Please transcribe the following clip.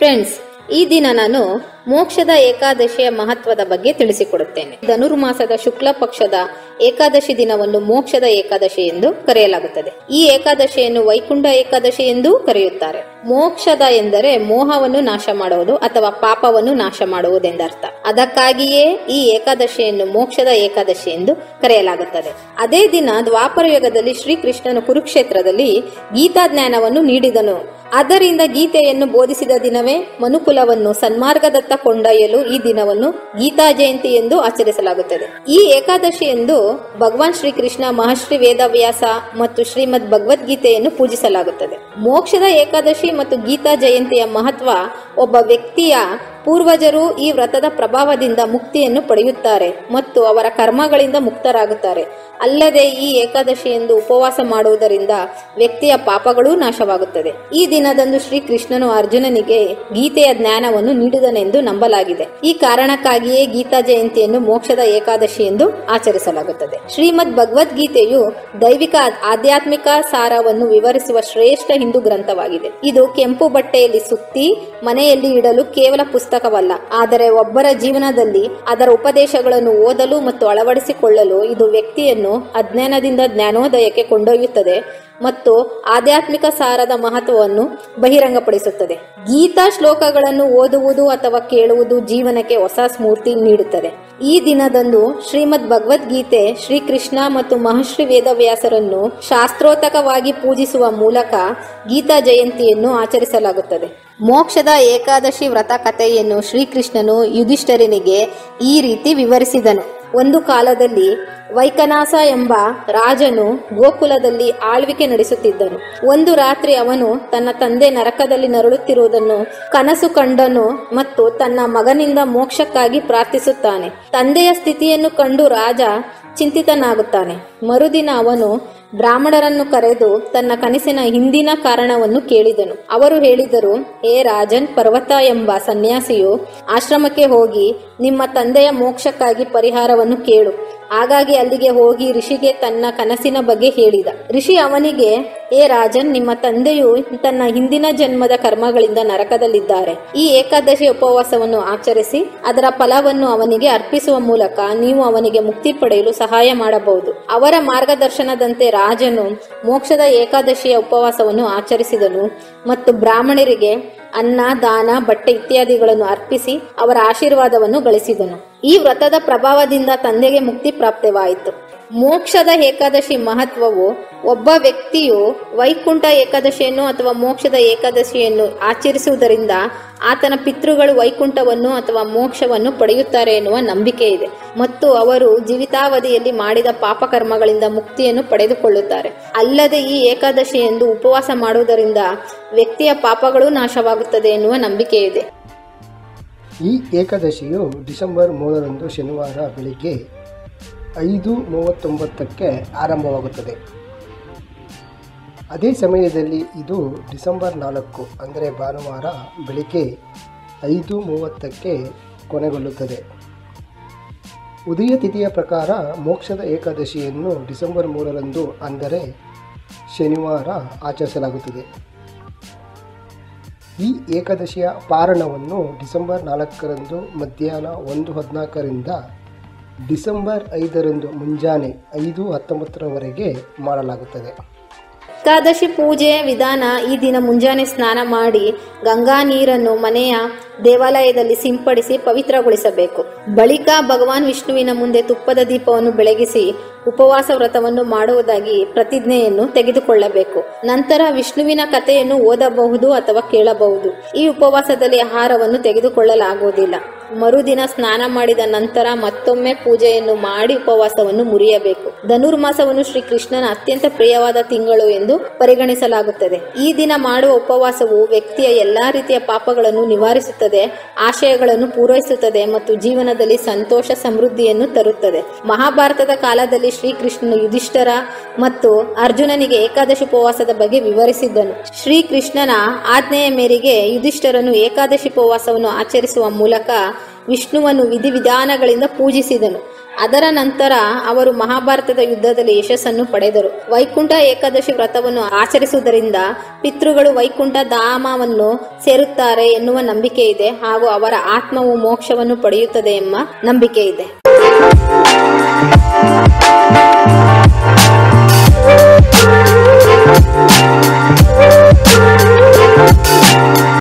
friends ಈ ದಿನ ನಾನು ಮೋಕ್ಷದ ಏಕಾದಶಿಯ ಮಹತ್ವದ ಬಗ್ಗೆ ತಿಳಿಸಿಕೊಡುತ್ತೇನೆ ಧನುರ್ಮಾಸದ ಶುಕ್ಲ ಪಕ್ಷದ ಏಕಾದಶಿ ದಿನವನ್ನು ಮೋಕ್ಷದ ಏಕಾದಶಿ ಎಂದು ಕರೆಯಲಾಗುತ್ತದೆ ಈ ಏಕಾದಶಿಯನ್ನು ವೈಕುಂಠ ಏಕಾದಶಿ ಎಂದು ಕರೆಯುತ್ತಾರೆ ಮೋಕ್ಷದ ಎಂದರೆ ಮೋಹವನ್ನು ನಾಶ ಮಾಡುವುದು ಅಥವಾ ಪಾಪವನ್ನು ನಾಶ ಮಾಡುವುದೆಂದರ್ಥ ಅದಕ್ಕಾಗಿಯೇ ಈ ಏಕಾದಶಿಯನ್ನು ಮೋಕ್ಷದ ಏಕಾದಶಿ ಎಂದು ಕರೆಯಲಾಗುತ್ತದೆ ಅದೇ ದಿನ ದ್ವಾಪರ ಯುಗದಲ್ಲಿ ಶ್ರೀಕೃಷ್ಣನು ಕುರುಕ್ಷೇತ್ರದಲ್ಲಿ ಗೀತಾ ಜ್ಞಾನವನ್ನು ನೀಡಿದನು ಆದ್ದರಿಂದ ಗೀತೆಯನ್ನು ಬೋಧಿಸಿದ ದಿನವೇ ಮನುಕುಲವನ್ನು ಸನ್ಮಾರ್ಗದತ್ತ ಕೊಂಡೊಯ್ಯಲು ಈ ದಿನವನ್ನು ಗೀತಾ ಜಯಂತಿ ಎಂದು ಆಚರಿಸಲಾಗುತ್ತದೆ ಈ ಏಕಾದಶಿ ಎಂದು ಭಗವಾನ್ ಶ್ರೀಕೃಷ್ಣ ಮಹರ್ಷಿ ವೇದವ್ಯಾಸ ಮತ್ತು ಶ್ರೀಮದ್ ಭಗವದ್ಗೀತೆಯನ್ನು ಪೂಜಿಸಲಾಗುತ್ತದೆ ಮೋಕ್ಷದ ಏಕಾದಶಿ ಮತ್ತು ಗೀತಾ ಜಯಂತಿಯ ಮಹತ್ವ ಒಬ್ಬ ವ್ಯಕ್ತಿಯ ಪೂರ್ವಜರು ಈ ವ್ರತದ ಪ್ರಭಾವದಿಂದ ಮುಕ್ತಿಯನ್ನು ಪಡೆಯುತ್ತಾರೆ ಮತ್ತು ಅವರ ಕರ್ಮಗಳಿಂದ ಮುಕ್ತರಾಗುತ್ತಾರೆ ಅಲ್ಲದೆ ಈ ಏಕಾದಶಿಯೆಂದು ಉಪವಾಸ ಮಾಡುವುದರಿಂದ ವ್ಯಕ್ತಿಯ ಪಾಪಗಳೂ ನಾಶವಾಗುತ್ತದೆ ಈ ದಿನದಂದು ಶ್ರೀಕೃಷ್ಣನು ಅರ್ಜುನನಿಗೆ ಗೀತೆಯ ಜ್ಞಾನವನ್ನು ನೀಡಿದನೆಂದು ನಂಬಲಾಗಿದೆ ಈ ಕಾರಣಕ್ಕಾಗಿಯೇ ಗೀತಾ ಜಯಂತಿಯನ್ನು ಮೋಕ್ಷದ ಏಕಾದಶಿ ಎಂದು ಆಚರಿಸಲಾಗುತ್ತದೆ ಶ್ರೀಮದ್ ಭಗವದ್ಗೀತೆಯು ದೈವಿಕ ಆಧ್ಯಾತ್ಮಿಕ ಸಾರವನ್ನು ವಿವರಿಸುವ ಶ್ರೇಷ್ಠ ಹಿಂದೂ ಗ್ರಂಥವಾಗಿದೆ ಇದು ಕೆಂಪು ಬಟ್ಟೆಯಲ್ಲಿ ಸುತ್ತಿ ಮನೆಯಲ್ಲಿ ಇಡಲು ಕೇವಲ ಪುಸ್ತಕವಲ್ಲ ಆದರೆ ಒಬ್ಬರ ಜೀವನದಲ್ಲಿ ಅದರ ಉಪದೇಶಗಳನ್ನು ಓದಲು ಮತ್ತು ಅಳವಡಿಸಿಕೊಳ್ಳಲು ಇದು ವ್ಯಕ್ತಿಯನ್ನು ಅಜ್ಞಾನದಿಂದ ಜ್ಞಾನೋದಯಕ್ಕೆ ಕೊಂಡೊಯ್ಯುತ್ತದೆ ಮತ್ತು ಆಧ್ಯಾತ್ಮಿಕ ಸಾರದ ಮಹತ್ವವನ್ನು ಬಹಿರಂಗಪಡಿಸುತ್ತದೆ ಗೀತಾ ಶ್ಲೋಕಗಳನ್ನು ಓದುವುದು ಅಥವಾ ಕೇಳುವುದು ಜೀವನಕ್ಕೆ ಹೊಸ ಸ್ಫೂರ್ತಿ ನೀಡುತ್ತದೆ ಈ ದಿನದಂದು ಶ್ರೀಮದ್ ಭಗವದ್ಗೀತೆ ಶ್ರೀಕೃಷ್ಣ ಮತ್ತು ಮಹರ್ಷಿ ವೇದವ್ಯಾಸರನ್ನು ಶಾಸ್ತ್ರೋತಕವಾಗಿ ಪೂಜಿಸುವ ಮೂಲಕ ಗೀತಾ ಜಯಂತಿಯನ್ನು ಆಚರಿಸಲಾಗುತ್ತದೆ ಮೋಕ್ಷದ ಏಕಾದಶಿ ವ್ರತ ಕಥೆಯನ್ನು ಶ್ರೀಕೃಷ್ಣನು ಯುಧಿಷ್ಠರನಿಗೆ ಈ ರೀತಿ ವಿವರಿಸಿದನು ಒಂದು ಕಾಲದಲ್ಲಿ ವೈಕನಾಸ ಎಂಬ ರಾಜನು ಗೋಕುಲದಲ್ಲಿ ಆಳ್ವಿಕೆ ನಡೆಸುತ್ತಿದ್ದನು ಒಂದು ರಾತ್ರಿ ಅವನು ತನ್ನ ತಂದೆ ನರಕದಲ್ಲಿ ನರಳುತ್ತಿರುವುದನ್ನು ಕನಸು ಕಂಡನು ಮತ್ತು ತನ್ನ ಮಗನಿಂದ ಮೋಕ್ಷಕ್ಕಾಗಿ ಪ್ರಾರ್ಥಿಸುತ್ತಾನೆ ತಂದೆಯ ಸ್ಥಿತಿಯನ್ನು ಕಂಡು ರಾಜ ಚಿಂತಿತನಾಗುತ್ತಾನೆ ಮರುದಿನ ಅವನು ಬ್ರಾಹ್ಮಣರನ್ನು ಕರೆದು ತನ್ನ ಕನಸಿನ ಹಿಂದಿನ ಕಾರಣವನ್ನು ಕೇಳಿದನು ಅವರು ಹೇಳಿದರು ಹೇ ರಾಜನ್ ಪರ್ವತ ಎಂಬ ಸನ್ಯಾಸಿಯು ಆಶ್ರಮಕ್ಕೆ ಹೋಗಿ ನಿಮ್ಮ ತಂದೆಯ ಮೋಕ್ಷಕ್ಕಾಗಿ ಪರಿಹಾರವನ್ನು ಕೇಳು ಹಾಗಾಗಿ ಅಲ್ಲಿಗೆ ಹೋಗಿ ಋಷಿಗೆ ತನ್ನ ಕನಸಿನ ಬಗ್ಗೆ ಹೇಳಿದ ಋಷಿ ಅವನಿಗೆ ಏ ರಾಜನ್ ನಿಮ್ಮ ತಂದೆಯು ತನ್ನ ಹಿಂದಿನ ಜನ್ಮದ ಕರ್ಮಗಳಿಂದ ನರಕದಲ್ಲಿದ್ದಾರೆ ಈ ಏಕಾದಶಿ ಉಪವಾಸವನ್ನು ಆಚರಿಸಿ ಅದರ ಫಲವನ್ನು ಅವನಿಗೆ ಅರ್ಪಿಸುವ ಮೂಲಕ ನೀವು ಅವನಿಗೆ ಮುಕ್ತಿ ಪಡೆಯಲು ಸಹಾಯ ಮಾಡಬಹುದು ಅವರ ಮಾರ್ಗದರ್ಶನದಂತೆ ರಾಜನು ಮೋಕ್ಷದ ಏಕಾದಶಿಯ ಉಪವಾಸವನ್ನು ಆಚರಿಸಿದನು ಮತ್ತು ಬ್ರಾಹ್ಮಣರಿಗೆ ಅನ್ನ ದಾನ ಬಟ್ಟೆ ಇತ್ಯಾದಿಗಳನ್ನು ಅರ್ಪಿಸಿ ಅವರ ಆಶೀರ್ವಾದವನ್ನು ಗಳಿಸಿದನು ಈ ವ್ರತದ ಪ್ರಭಾವದಿಂದ ತಂದೆಗೆ ಮುಕ್ತಿ ಪ್ರಾಪ್ತವಾಯಿತು ಮೋಕ್ಷದ ಏಕಾದಶಿ ಮಹತ್ವವು ಒಬ್ಬ ವ್ಯಕ್ತಿಯು ವೈಕುಂಠ ಏಕಾದಶಿಯನ್ನು ಅಥವಾ ಮೋಕ್ಷದ ಏಕಾದಶಿಯನ್ನು ಆಚರಿಸುವುದರಿಂದ ಆತನ ಪಿತೃಗಳು ವೈಕುಂಠವನ್ನು ಅಥವಾ ಮೋಕ್ಷವನ್ನು ಪಡೆಯುತ್ತಾರೆ ಎನ್ನುವ ನಂಬಿಕೆ ಇದೆ ಮತ್ತು ಅವರು ಜೀವಿತಾವಧಿಯಲ್ಲಿ ಮಾಡಿದ ಪಾಪಕರ್ಮಗಳಿಂದ ಮುಕ್ತಿಯನ್ನು ಪಡೆದುಕೊಳ್ಳುತ್ತಾರೆ ಅಲ್ಲದೆ ಈ ಏಕಾದಶಿ ಎಂದು ಉಪವಾಸ ಮಾಡುವುದರಿಂದ ವ್ಯಕ್ತಿಯ ಪಾಪಗಳು ನಾಶವಾಗುತ್ತದೆ ಎನ್ನುವ ನಂಬಿಕೆ ಇದೆ ಈ ಏಕಾದಶಿಯು ಡಿಸೆಂಬರ್ ಮೂರರಂದು ಶನಿವಾರ ಬೆಳಿಗ್ಗೆ ಐದು ಮೂವತ್ತೊಂಬತ್ತಕ್ಕೆ ಆರಂಭವಾಗುತ್ತದೆ ಅದೇ ಸಮಯದಲ್ಲಿ ಇದು ಡಿಸೆಂಬರ್ ನಾಲ್ಕು ಅಂದರೆ ಭಾನುವಾರ ಬೆಳಿಗ್ಗೆ ಐದು ಮೂವತ್ತಕ್ಕೆ ಕೊನೆಗೊಳ್ಳುತ್ತದೆ ಉದಯ ತಿಥಿಯ ಪ್ರಕಾರ ಮೋಕ್ಷದ ಏಕಾದಶಿಯನ್ನು ಡಿಸೆಂಬರ್ ಮೂರರಂದು ಅಂದರೆ ಶನಿವಾರ ಆಚರಿಸಲಾಗುತ್ತದೆ ಈ ಏಕಾದಶಿಯ ಪಾರಣವನ್ನು ಡಿಸೆಂಬರ್ ನಾಲ್ಕರಂದು ಮಧ್ಯಾಹ್ನ ಒಂದು ಹದಿನಾಲ್ಕರಿಂದ ಡಿಸೆಂಬರ್ ಐದರಂದು ಮುಂಜಾನೆ ಐದು ಹತ್ತೊಂಬತ್ತರವರೆಗೆ ಮಾಡಲಾಗುತ್ತದೆ ಏಕಾದಶಿ ಪೂಜೆಯ ವಿಧಾನ ಈ ದಿನ ಮುಂಜಾನೆ ಸ್ನಾನ ಮಾಡಿ ಗಂಗಾ ನೀರನ್ನು ಮನೆಯ ದೇವಾಲಯದಲ್ಲಿ ಸಿಂಪಡಿಸಿ ಪವಿತ್ರಗೊಳಿಸಬೇಕು ಬಳಿಕ ಭಗವಾನ್ ವಿಷ್ಣುವಿನ ಮುಂದೆ ತುಪ್ಪದ ದೀಪವನ್ನು ಬೆಳಗಿಸಿ ಉಪವಾಸ ವ್ರತವನ್ನು ಮಾಡುವುದಾಗಿ ಪ್ರತಿಜ್ಞೆಯನ್ನು ತೆಗೆದುಕೊಳ್ಳಬೇಕು ನಂತರ ವಿಷ್ಣುವಿನ ಕಥೆಯನ್ನು ಓದಬಹುದು ಅಥವಾ ಕೇಳಬಹುದು ಈ ಉಪವಾಸದಲ್ಲಿ ಆಹಾರವನ್ನು ತೆಗೆದುಕೊಳ್ಳಲಾಗುವುದಿಲ್ಲ ಮರುದಿನ ಸ್ನಾನ ಮಾಡಿದ ನಂತರ ಮತ್ತೊಮ್ಮೆ ಪೂಜೆಯನ್ನು ಮಾಡಿ ಉಪವಾಸವನ್ನು ಮುರಿಯಬೇಕು ಧನುರ್ಮಾಸವನ್ನು ಶ್ರೀ ಕೃಷ್ಣನ ಅತ್ಯಂತ ಪ್ರಿಯವಾದ ತಿಂಗಳು ಎಂದು ಪರಿಗಣಿಸಲಾಗುತ್ತದೆ ಈ ದಿನ ಮಾಡುವ ಉಪವಾಸವು ವ್ಯಕ್ತಿಯ ಎಲ್ಲಾ ರೀತಿಯ ಪಾಪಗಳನ್ನು ನಿವಾರಿಸುತ್ತದೆ ಆಶಯಗಳನ್ನು ಪೂರೈಸುತ್ತದೆ ಮತ್ತು ಜೀವನದಲ್ಲಿ ಸಂತೋಷ ಸಮೃದ್ಧಿಯನ್ನು ತರುತ್ತದೆ ಮಹಾಭಾರತದ ಕಾಲದಲ್ಲಿ ಶ್ರೀಕೃಷ್ಣನು ಯುಧಿಷ್ಠರ ಮತ್ತು ಅರ್ಜುನನಿಗೆ ಏಕಾದಶಿ ಉಪವಾಸದ ಬಗ್ಗೆ ವಿವರಿಸಿದ್ದನು ಶ್ರೀಕೃಷ್ಣನ ಆಜ್ಞೆಯ ಮೇರೆಗೆ ಯುಧಿಷ್ಠರನು ಏಕಾದಶಿ ಉಪವಾಸವನ್ನು ಆಚರಿಸುವ ಮೂಲಕ ವಿಷ್ಣುವನ್ನು ವಿಧಿವಿಧಾನಗಳಿಂದ ಪೂಜಿಸಿದನು ಅದರ ನಂತರ ಅವರು ಮಹಾಭಾರತದ ಯುದ್ಧದಲ್ಲಿ ಯಶಸ್ಸನ್ನು ಪಡೆದರು ವೈಕುಂಠ ಏಕಾದಶಿ ವ್ರತವನ್ನು ಆಚರಿಸುವುದರಿಂದ ಪಿತೃಗಳು ವೈಕುಂಠ ಧಾಮವನ್ನು ಸೇರುತ್ತಾರೆ ಎನ್ನುವ ನಂಬಿಕೆ ಇದೆ ಹಾಗೂ ಅವರ ಆತ್ಮವು ಮೋಕ್ಷವನ್ನು ಪಡೆಯುತ್ತದೆ ಎಂಬ ನಂಬಿಕೆ ಇದೆ